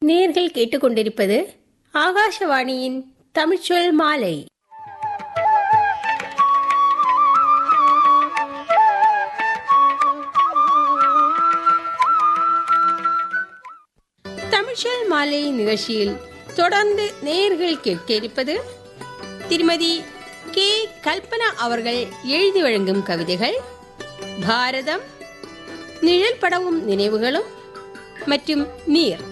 நேர்கள் கேட்டுக்கொண்டிருப்பது ஆகாஷவாணியின் தமிழ்ச்சொல் மாலை தமிழ்ச்சொல் மாலை நிகழ்ச்சியில் தொடர்ந்து நேர்கள் கேட்க இருப்பது திருமதி கே கல்பனா அவர்கள் எழுதி வழங்கும் கவிதைகள் பாரதம் நிழல் படவும் நினைவுகளும் மற்றும் நீர்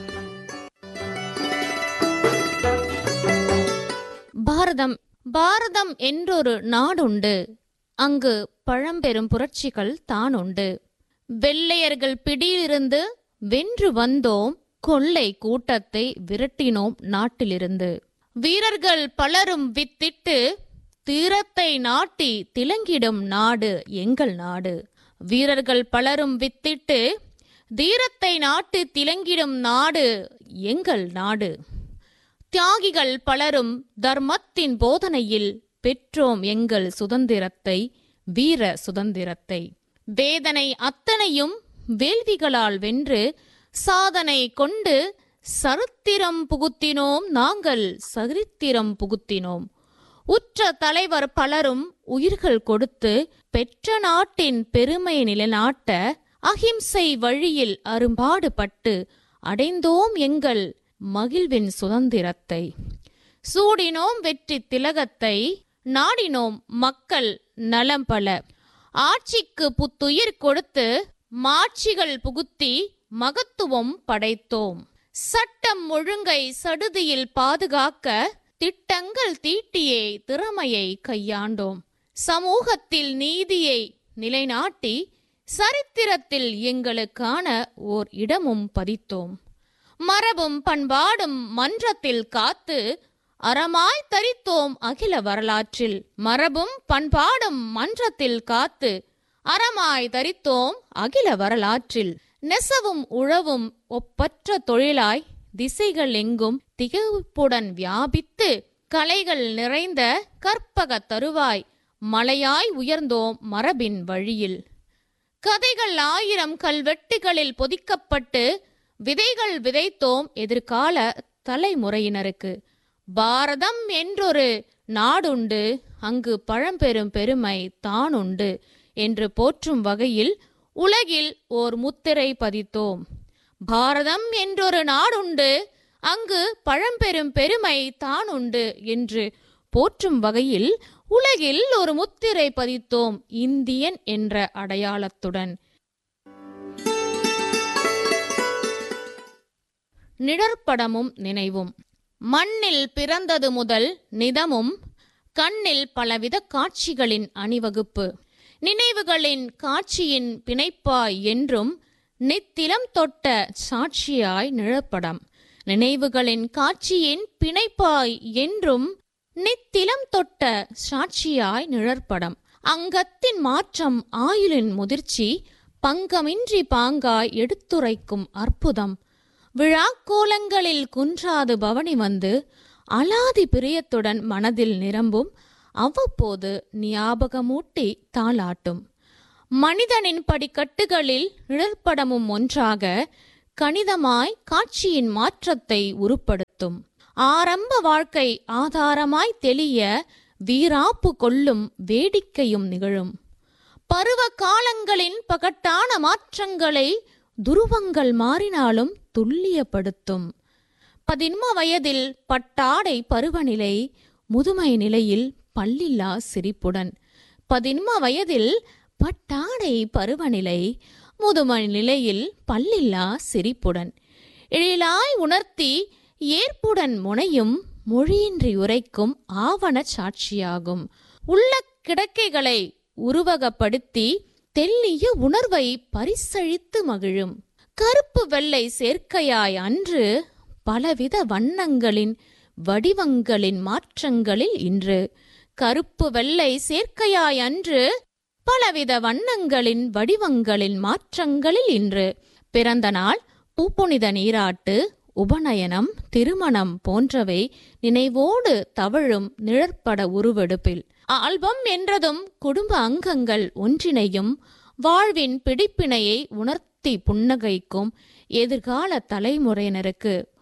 பாரதம் பாரதம் என்றொரு நாடுண்டு அங்கு பழம்பெரும் புரட்சிகள் தானுண்டு வெள்ளையர்கள் பிடியிலிருந்து வென்று வந்தோம் கொள்ளை கூட்டத்தை விரட்டினோம் நாட்டிலிருந்து வீரர்கள் பலரும் வித்திட்டு தீரத்தை நாட்டி திலங்கிடும் நாடு எங்கள் நாடு வீரர்கள் பலரும் வித்திட்டு தீரத்தை நாட்டி திலங்கிடும் நாடு எங்கள் நாடு தியாகிகள் பலரும் தர்மத்தின் போதனையில் பெற்றோம் எங்கள் சுதந்திரத்தை வீர சுதந்திரத்தை வேதனை அத்தனையும் வேள்விகளால் வென்று சாதனை கொண்டு சரித்திரம் புகுத்தினோம் நாங்கள் சரித்திரம் புகுத்தினோம் உற்ற தலைவர் பலரும் உயிர்கள் கொடுத்து பெற்ற நாட்டின் பெருமை நிலைநாட்ட அகிம்சை வழியில் அரும்பாடுபட்டு அடைந்தோம் எங்கள் மகிழ்வின் சுதந்திரத்தை சூடினோம் வெற்றி திலகத்தை நாடினோம் மக்கள் நலம் பல ஆட்சிக்கு புத்துயிர் கொடுத்து மாட்சிகள் புகுத்தி மகத்துவம் படைத்தோம் சட்டம் ஒழுங்கை சடுதியில் பாதுகாக்க திட்டங்கள் தீட்டியே திறமையை கையாண்டோம் சமூகத்தில் நீதியை நிலைநாட்டி சரித்திரத்தில் எங்களுக்கான ஓர் இடமும் பதித்தோம் மரபும் பண்பாடும் மன்றத்தில் காத்து அறமாய் தரித்தோம் அகில வரலாற்றில் மரபும் பண்பாடும் மன்றத்தில் காத்து அறமாய் தரித்தோம் அகில வரலாற்றில் நெசவும் உழவும் ஒப்பற்ற தொழிலாய் திசைகள் எங்கும் திகைப்புடன் வியாபித்து கலைகள் நிறைந்த கற்பக தருவாய் மலையாய் உயர்ந்தோம் மரபின் வழியில் கதைகள் ஆயிரம் கல்வெட்டுகளில் பொதிக்கப்பட்டு விதைகள் விதைத்தோம் எதிர்கால தலைமுறையினருக்கு பாரதம் என்றொரு நாடுண்டு அங்கு பழம்பெரும் பெருமை தானுண்டு என்று போற்றும் வகையில் உலகில் ஓர் முத்திரை பதித்தோம் பாரதம் என்றொரு நாடுண்டு அங்கு பழம்பெரும் பெருமை தானுண்டு என்று போற்றும் வகையில் உலகில் ஒரு முத்திரை பதித்தோம் இந்தியன் என்ற அடையாளத்துடன் நிழற்படமும் நினைவும் மண்ணில் பிறந்தது முதல் நிதமும் கண்ணில் பலவித காட்சிகளின் அணிவகுப்பு நினைவுகளின் காட்சியின் பிணைப்பாய் என்றும் நித்திலம் தொட்ட சாட்சியாய் நிழற்படம் நினைவுகளின் காட்சியின் பிணைப்பாய் என்றும் நித்திலம் தொட்ட சாட்சியாய் நிழற்படம் அங்கத்தின் மாற்றம் ஆயுளின் முதிர்ச்சி பங்கமின்றி பாங்காய் எடுத்துரைக்கும் அற்புதம் விழாக்கோலங்களில் குன்றாது பவனி வந்து அலாதி பிரியத்துடன் மனதில் நிரம்பும் அவ்வப்போது ஞாபகமூட்டி தாளாட்டும் மனிதனின் படிக்கட்டுகளில் நிழற்படமும் ஒன்றாக கணிதமாய் காட்சியின் மாற்றத்தை உருப்படுத்தும் ஆரம்ப வாழ்க்கை ஆதாரமாய் தெளிய வீராப்பு கொள்ளும் வேடிக்கையும் நிகழும் பருவ காலங்களின் பகட்டான மாற்றங்களை துருவங்கள் மாறினாலும் துல்லியப்படுத்தும் பதின்ம வயதில் பட்டாடை பருவநிலை முதுமை நிலையில் பல்லில்லா சிரிப்புடன் பதின்ம வயதில் பட்டாடை பருவநிலை முதுமை நிலையில் பல்லில்லா சிரிப்புடன் எழிலாய் உணர்த்தி ஏற்புடன் முனையும் மொழியின்றி உரைக்கும் ஆவண சாட்சியாகும் உள்ள கிடக்கைகளை உருவகப்படுத்தி தெல்லிய உணர்வை பரிசழித்து மகிழும் கருப்பு வெள்ளை சேர்க்கையாய் அன்று பலவித வண்ணங்களின் வடிவங்களின் மாற்றங்களில் இன்று கருப்பு வெள்ளை சேர்க்கையாய் அன்று பலவித வண்ணங்களின் வடிவங்களின் மாற்றங்களில் இன்று பிறந்த நாள் பூப்புனித நீராட்டு உபநயனம் திருமணம் போன்றவை நினைவோடு தவழும் நிழற்பட உருவெடுப்பில் ஆல்பம் என்றதும் குடும்ப அங்கங்கள் ஒன்றிணையும் வாழ்வின் பிடிப்பினையை உணர்த்தி புன்னகைக்கும் எதிர்கால தலைமுறையினருக்கு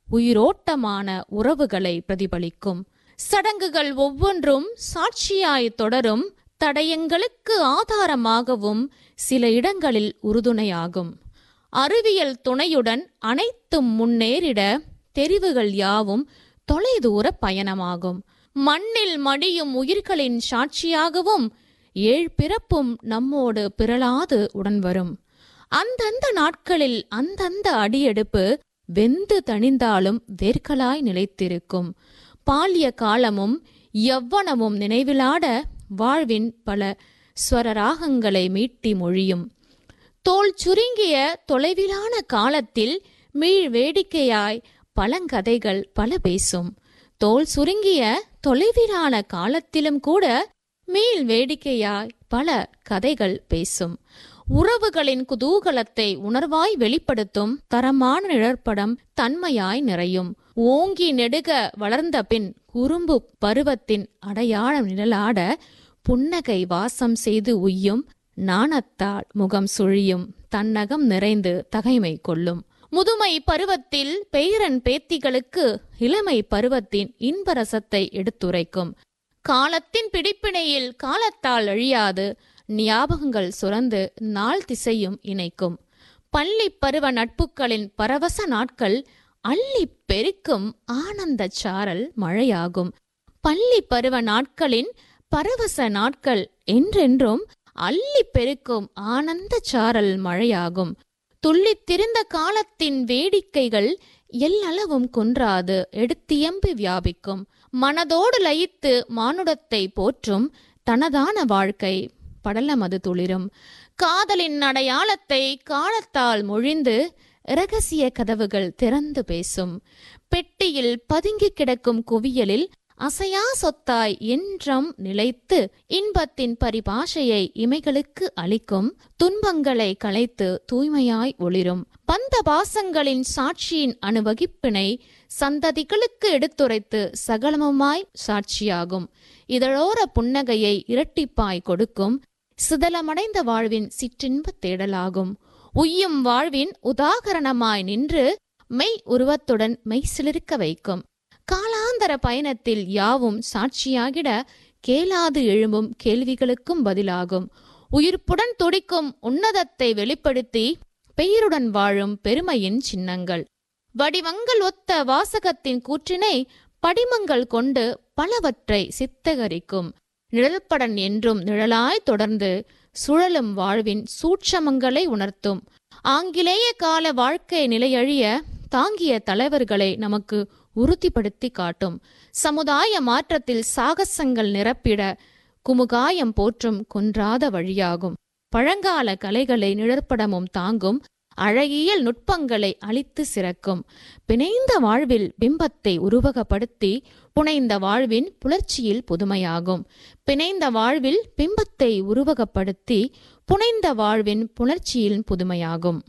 உயிரோட்டமான உறவுகளை பிரதிபலிக்கும் சடங்குகள் ஒவ்வொன்றும் சாட்சியாய் தொடரும் தடயங்களுக்கு ஆதாரமாகவும் சில இடங்களில் உறுதுணையாகும் அறிவியல் துணையுடன் அனைத்தும் முன்னேறிட தெரிவுகள் யாவும் தொலைதூர பயணமாகும் மண்ணில் மடியும் உயிர்களின் சாட்சியாகவும் ஏழ் பிறப்பும் நம்மோடு பிறளாது உடன் வரும் அந்தந்த நாட்களில் அந்தந்த அடியெடுப்பு வெந்து தணிந்தாலும் வேர்களாய் நிலைத்திருக்கும் பால்ய காலமும் யவ்வனமும் நினைவிலாட வாழ்வின் பல ஸ்வரராகங்களை மீட்டி மொழியும் தோல் சுருங்கிய தொலைவிலான காலத்தில் மீள் வேடிக்கையாய் பழங்கதைகள் பல பேசும் தோல் சுருங்கிய தொலைவிலான காலத்திலும் கூட மீள் வேடிக்கையாய் பல கதைகள் பேசும் உறவுகளின் குதூகலத்தை உணர்வாய் வெளிப்படுத்தும் தரமான நிழற்படம் தன்மையாய் நிறையும் ஓங்கி நெடுக வளர்ந்த பின் குறும்பு பருவத்தின் அடையாளம் நிழலாட புன்னகை வாசம் செய்து உய்யும் நாணத்தால் முகம் சுழியும் தன்னகம் நிறைந்து தகைமை கொள்ளும் முதுமை பருவத்தில் பேரன் பேத்திகளுக்கு இளமை பருவத்தின் இன்பரசத்தை எடுத்துரைக்கும் காலத்தின் பிடிப்பினையில் காலத்தால் அழியாது ஞாபகங்கள் சுரந்து நாள் திசையும் இணைக்கும் பள்ளி பருவ நட்புகளின் பரவச நாட்கள் அள்ளி பெருக்கும் ஆனந்த சாரல் மழையாகும் பள்ளி பருவ நாட்களின் பரவச நாட்கள் என்றென்றும் அள்ளி பெருக்கும் ஆனந்த சாரல் மழையாகும் துள்ளித்திருந்த காலத்தின் வேடிக்கைகள் எல்லளவும் குன்றாது எடுத்தியம்பி வியாபிக்கும் மனதோடு லயித்து மானுடத்தை போற்றும் தனதான வாழ்க்கை படலமது துளிரும் காதலின் அடையாளத்தை காலத்தால் மொழிந்து இரகசிய கதவுகள் திறந்து பேசும் பெட்டியில் பதுங்கி கிடக்கும் குவியலில் அசையா சொத்தாய் என்றும் நிலைத்து இன்பத்தின் பரிபாஷையை இமைகளுக்கு அளிக்கும் துன்பங்களை களைத்து தூய்மையாய் ஒளிரும் பந்த பாசங்களின் சாட்சியின் அணுவகிப்பினை சந்ததிகளுக்கு எடுத்துரைத்து சகலமுமாய் சாட்சியாகும் இதழோர புன்னகையை இரட்டிப்பாய் கொடுக்கும் சிதலமடைந்த வாழ்வின் சிற்றின்பத் தேடலாகும் உய்யும் வாழ்வின் உதாகரணமாய் நின்று மெய் உருவத்துடன் மெய் சிலிர்க்க வைக்கும் காலாந்தர பயணத்தில் யாவும் சாட்சியாகிட கேளாது எழும்பும் கேள்விகளுக்கும் பதிலாகும் உயிர்ப்புடன் துடிக்கும் உன்னதத்தை வெளிப்படுத்தி பெயருடன் வாழும் பெருமையின் சின்னங்கள் வடிவங்கள் ஒத்த வாசகத்தின் கூற்றினை படிமங்கள் கொண்டு பலவற்றை சித்தகரிக்கும் நிழல்படன் என்றும் நிழலாய் தொடர்ந்து சுழலும் வாழ்வின் சூட்சமங்களை உணர்த்தும் ஆங்கிலேய கால வாழ்க்கை நிலையழிய தாங்கிய தலைவர்களை நமக்கு உறுதிப்படுத்தி காட்டும் சமுதாய மாற்றத்தில் சாகசங்கள் நிரப்பிட குமுகாயம் போற்றும் குன்றாத வழியாகும் பழங்கால கலைகளை நிழற்படமும் தாங்கும் அழகியல் நுட்பங்களை அழித்து சிறக்கும் பிணைந்த வாழ்வில் பிம்பத்தை உருவகப்படுத்தி புனைந்த வாழ்வின் புலர்ச்சியில் புதுமையாகும் பிணைந்த வாழ்வில் பிம்பத்தை உருவகப்படுத்தி புனைந்த வாழ்வின் புணர்ச்சியில் புதுமையாகும்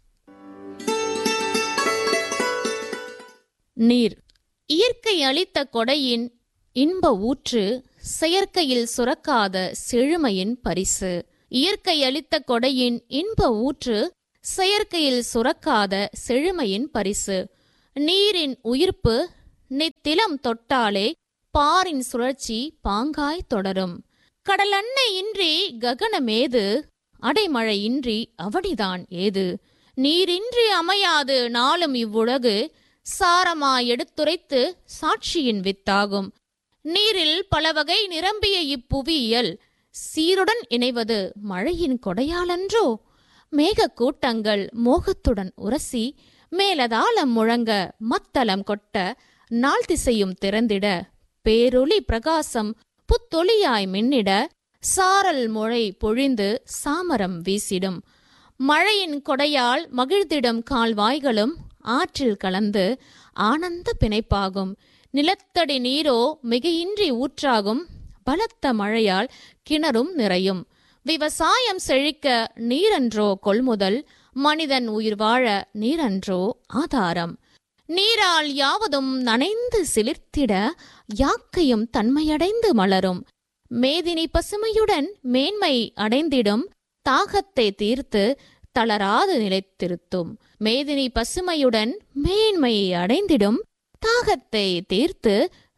நீர் இயற்கை அளித்த கொடையின் இன்ப ஊற்று செயற்கையில் சுரக்காத செழுமையின் பரிசு இயற்கை அளித்த கொடையின் இன்ப ஊற்று செயற்கையில் சுரக்காத செழுமையின் பரிசு நீரின் உயிர்ப்பு நித்திலம் தொட்டாலே பாரின் சுழற்சி பாங்காய் தொடரும் கடலன்னை இன்றி ககனமேது அடைமழை இன்றி அவடிதான் ஏது நீரின்றி அமையாது நாளும் இவ்வுலகு சாரமா எடுத்துரைத்து சாட்சியின் வித்தாகும் நீரில் பலவகை நிரம்பிய இப்புவியியல் சீருடன் இணைவது மழையின் கொடையாலன்றோ மேகக் கூட்டங்கள் மோகத்துடன் உரசி மேலதாளம் முழங்க மத்தளம் கொட்ட நாள் திசையும் திறந்திட பேரொளி பிரகாசம் புத்தொளியாய் மின்னிட சாரல் மொழை பொழிந்து சாமரம் வீசிடும் மழையின் கொடையால் மகிழ்ந்திடும் கால்வாய்களும் ஆற்றில் கலந்து ஆனந்த பிணைப்பாகும் நிலத்தடி நீரோ மிகையின்றி ஊற்றாகும் பலத்த மழையால் கிணறும் நிறையும் விவசாயம் செழிக்க நீரன்றோ கொள்முதல் மனிதன் உயிர் வாழ நீரன்றோ ஆதாரம் நீரால் யாவதும் நனைந்து சிலிர்த்திட யாக்கையும் தன்மையடைந்து மலரும் மேதினி பசுமையுடன் மேன்மை அடைந்திடும் தாகத்தை தீர்த்து தளராது நிலைத்திருத்தும் மேதினி பசுமையுடன் மேன்மையை அடைந்திடும் தாகத்தை தீர்த்து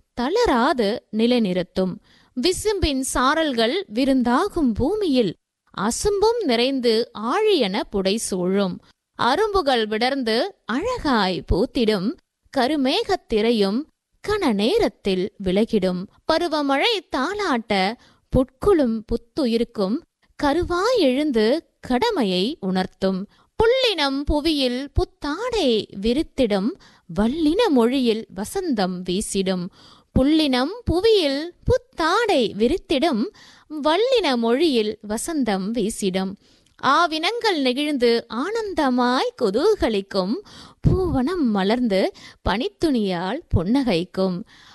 தளராது நிலைநிறுத்தும் விசும்பின் சாரல்கள் விருந்தாகும் பூமியில் அசும்பும் நிறைந்து ஆழியன புடை சூழும் அரும்புகள் விடர்ந்து அழகாய் பூத்திடும் கருமேகத் திரையும் கன நேரத்தில் விலகிடும் பருவமழை தாளாட்ட புட்குளும் புத்துயிருக்கும் கருவாய் எழுந்து கடமையை உணர்த்தும் புள்ளினம் புவியில் புத்தாடை விரித்திடும் வல்லின மொழியில் வசந்தம் வீசிடும் புள்ளினம் புவியில் புத்தாடை விரித்திடும் வல்லின மொழியில் வசந்தம் வீசிடும் ஆவினங்கள் நெகிழ்ந்து ஆனந்தமாய் குதூகலிக்கும் பூவனம் மலர்ந்து பனித்துணியால் புன்னகைக்கும்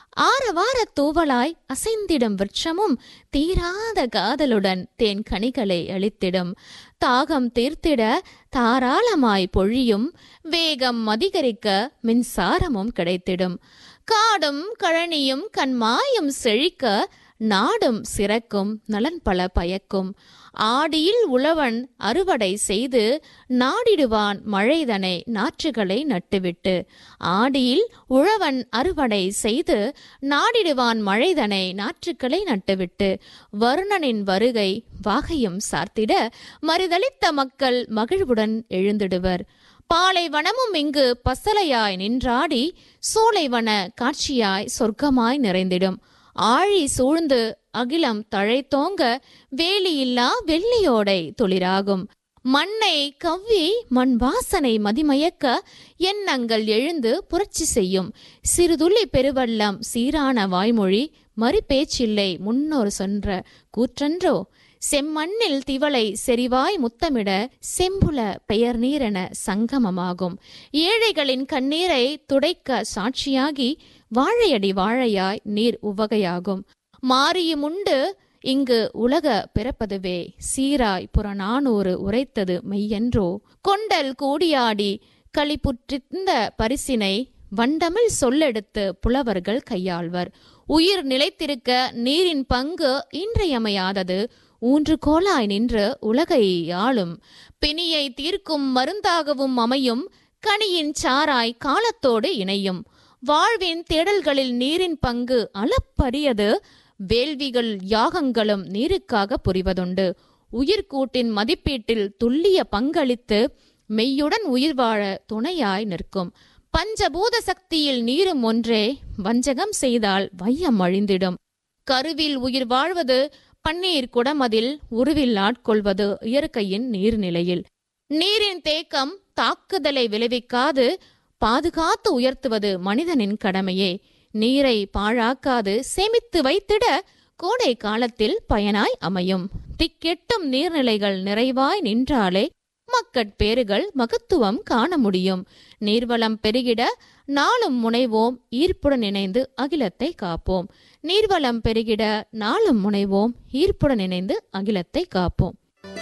ஆரவார தூவலாய் அசைந்திடும் விருட்சமும் தீராத காதலுடன் தேன் கனிகளை அளித்திடும் தாகம் தீர்த்திட தாராளமாய் பொழியும் வேகம் அதிகரிக்க மின்சாரமும் கிடைத்திடும் காடும் கழனியும் கண்மாயும் செழிக்க நாடும் சிறக்கும் நலன் பல பயக்கும் ஆடியில் உழவன் அறுவடை செய்து நாடிடுவான் மழைதனை நாற்றுகளை நட்டுவிட்டு ஆடியில் உழவன் அறுவடை செய்து நாடிடுவான் மழைதனை நாற்றுக்களை நட்டுவிட்டு வருணனின் வருகை வாகையும் சார்த்திட மறுதளித்த மக்கள் மகிழ்வுடன் எழுந்திடுவர் பாலைவனமும் இங்கு பசலையாய் நின்றாடி சோலைவன காட்சியாய் சொர்க்கமாய் நிறைந்திடும் ஆழி சூழ்ந்து அகிலம் தழைத்தோங்க வேலியில்லா வெள்ளியோடை துளிராகும் மண்ணை கவ்வி மண் வாசனை மதிமயக்க எண்ணங்கள் எழுந்து புரட்சி செய்யும் சிறுதுளி பெருவெள்ளம் சீரான வாய்மொழி மறுபேச்சில்லை முன்னோர் சொன்ற கூற்றன்றோ செம்மண்ணில் திவளை செறிவாய் முத்தமிட செம்புல பெயர் நீரென சங்கமமாகும் ஏழைகளின் கண்ணீரை துடைக்க சாட்சியாகி வாழையடி வாழையாய் நீர் உவகையாகும் மாரியுமுண்டு இங்கு உலக பிறப்பதுவே சீராய் புறநானூறு உரைத்தது மெய்யென்றோ கொண்டல் கூடியாடி களிப்புற்றிருந்த பரிசினை வண்டமிழ் சொல்லெடுத்து புலவர்கள் கையாள்வர் உயிர் நிலைத்திருக்க நீரின் பங்கு இன்றியமையாதது ஊன்றுகோலாய் நின்று உலகை ஆளும் பிணியை தீர்க்கும் மருந்தாகவும் அமையும் கனியின் சாராய் காலத்தோடு இணையும் வாழ்வின் தேடல்களில் நீரின் பங்கு அளப்பரியது வேள்விகள் யாகங்களும் நீருக்காக புரிவதுண்டு உயிர்கூட்டின் மதிப்பீட்டில் துல்லிய பங்களித்து மெய்யுடன் உயிர் வாழ துணையாய் நிற்கும் பஞ்சபூத சக்தியில் நீரும் ஒன்றே வஞ்சகம் செய்தால் வையம் அழிந்திடும் கருவில் உயிர் வாழ்வது பன்னீர் குடமதில் உருவில் ஆட்கொள்வது இயற்கையின் நீர்நிலையில் நீரின் தேக்கம் தாக்குதலை விளைவிக்காது பாதுகாத்து உயர்த்துவது மனிதனின் கடமையே நீரை பாழாக்காது சேமித்து வைத்திட கோடை காலத்தில் பயனாய் அமையும் திக்கெட்டும் நீர்நிலைகள் நிறைவாய் நின்றாலே மக்கட்பேறுகள் மகத்துவம் காண முடியும் நீர்வளம் பெருகிட நாளும் முனைவோம் ஈர்ப்புடன் இணைந்து அகிலத்தை காப்போம் நீர்வளம் பெருகிட நாளும் முனைவோம் ஈர்ப்புடன் இணைந்து அகிலத்தை காப்போம்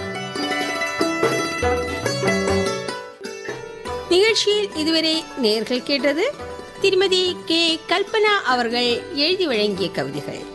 நிகழ்ச்சியில் இதுவரை நேர்கள் கேட்டது திருமதி கே கல்பனா அவர்கள் எழுதி வழங்கிய கவிதைகள்